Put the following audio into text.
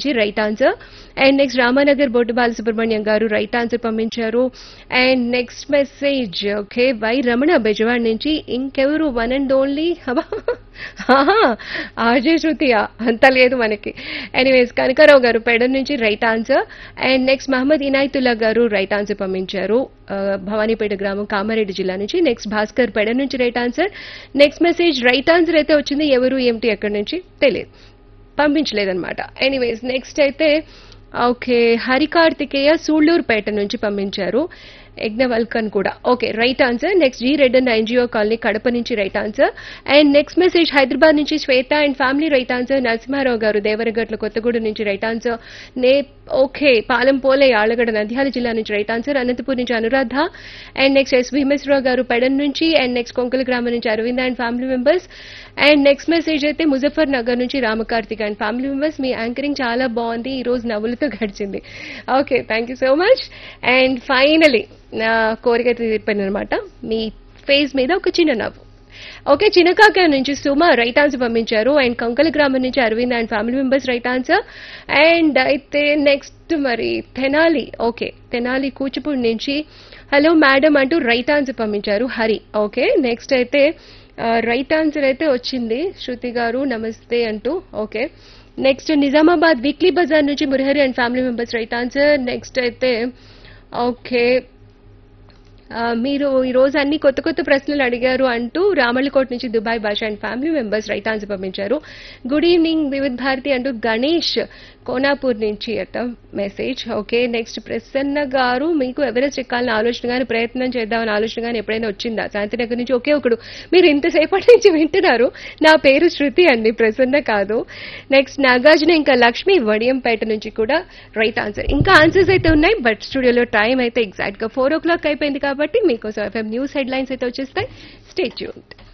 నుంచి right answer and next Ramanagar Boddu Balasubrahmanyam garu right answer పంపించారు and next message okay Y Ramana Bezawada నుంచి ఇంకెవరు వన్ అండ్ ఓన్లీ ఆర్జే శృతియా అంత లేదు మనకి ఎనీవేస్ కనకారావు గారు పెడన్ నుంచి right answer and next Mohammed Inayatullah garu right answer పంపించారు ఆ, భవానీపేట గ్రామం కామారెడ్డి జిల్లా నుంచి నెక్స్ట్ భాస్కర్ పెడన్ నుంచి right answer next message right answer అయితే వచ్చింది ఎవరు ఏమిటి ఎక్కడి నుంచి తెలియదు పంపించలేదన్నమాట ఎనీవేస్ నెక్స్ట్ అయితే ఓకే హరికార్తికేయ సూళ్లూరుపేట నుంచి పంపించారు యజ్ఞవల్కన్ కూడా okay right answer next G Reddan NGO colony Kadapa నుంచి right answer and next message Hyderabad నుంచి Swetha and family right answer Narasimharao garu Devaragatla Kothagudem నుంచి రైట్ ఆన్సర్ నే ఓకే పాలెం పోలే ఆళ్లగడ్డ నంద్యాల జిల్లా నుంచి రైట్ ఆన్సర్ అనంతపూర్ నుంచి Anuradha and next S Bheemeswararao garu Pedana నుంచి అండ్ నెక్స్ట్ కొంకల గ్రామం నుంచి Aravind and family members and next message అయితే ముజఫర్ నగర్ నుంచి రామకార్తిక్ అండ్ ఫ్యామిలీ మెంబర్స్ మీ యాంకరింగ్ చాలా బాగుంది ఈ రోజు నవ్వులతో గడిచింది okay thank you so much and finally నా కోరిక తీరిపోయింది అనమాట మీ ఫేస్ మీద ఒక చిన్న నవ్వు ఓకే చిన్నకాక నుంచి సుమ రైట్ ఆన్సర్ పంపించారు అండ్ కంకల గ్రామం నుంచి Aravind and family members right answer and అయితే నెక్స్ట్ మరి తెనాలి ఓకే తెనాలి కూచిపూడి నుంచి హలో మేడం అంటూ రైట్ ఆన్సర్ పంపించారు హరి ఓకే నెక్స్ట్ అయితే రైట్ ఆన్సర్ అయితే వచ్చింది శృతి గారు నమస్తే అంటూ ఓకే నెక్స్ట్ నిజామాబాద్ వీక్లీ బజార్ నుంచి Murahari and family members right answer next అయితే ఓకే ఆ, మీరు ఈ రోజు అన్ని కొత్త కొత్త ప్రశ్నలు అడిగారు అంటూ రామళ్ళకోట నుంచి Dubai Basha and family members right answer పంపించారు గుడ్ ఈవినింగ్ వివిధ్ భారతి అంటూ గణేష్ కోనాపూర్ నుంచి అట మెసేజ్ ఓకే నెక్స్ట్ ప్రసన్న గారు మీకు ఎవరెస్ట్ ఎక్కాలని ఆలోచన కానీ ప్రయత్నం చేద్దామని ఆలోచన కానీ ఎప్పుడైనా వచ్చిందా శాంతినగర్ నుంచి ఒకే ఒకడు మీరు ఇంతసేపటి నుంచి వింటున్నారు నా పేరు శృతి అండి ప్రసన్న కాదు నెక్స్ట్ నాగార్జున ఇంకా లక్ష్మి వడియంపేట నుంచి కూడా రైట్ ఆన్సర్ ఇంకా ఆన్సర్స్ అయితే ఉన్నాయి బట్ స్టూడియోలో టైం అయితే ఎగ్జాక్ట్ గా ఫోర్ ఓ క్లాక్ అయిపోయింది కాబట్టి మీకోసం ఎఫ్ఎం న్యూస్ హెడ్ లైన్స్ అయితే వచ్చేస్తాయి స్టే ట్యూన్డ్